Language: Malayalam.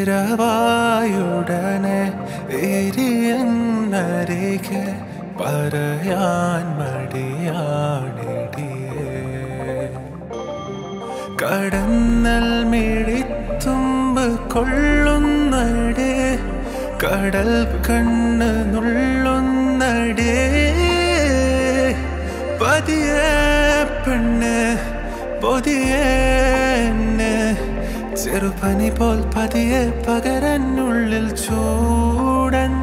ഇരവായുടനെ എരിയെന്നരികെ പറയാൻ മടിയാണിടിയേ കടന്നൽ മിഴിത്തുമ്പ് കൊള്ളുന്നടേ കടൽ കണ്ണ് നുള്ളുന്നടേ പതിയെ പെണ്ണ് പൊതിയെ എന്നെ ചെറുപനി പോൽ പതിയെ പകരനുള്ളിൽ ചൂടൻ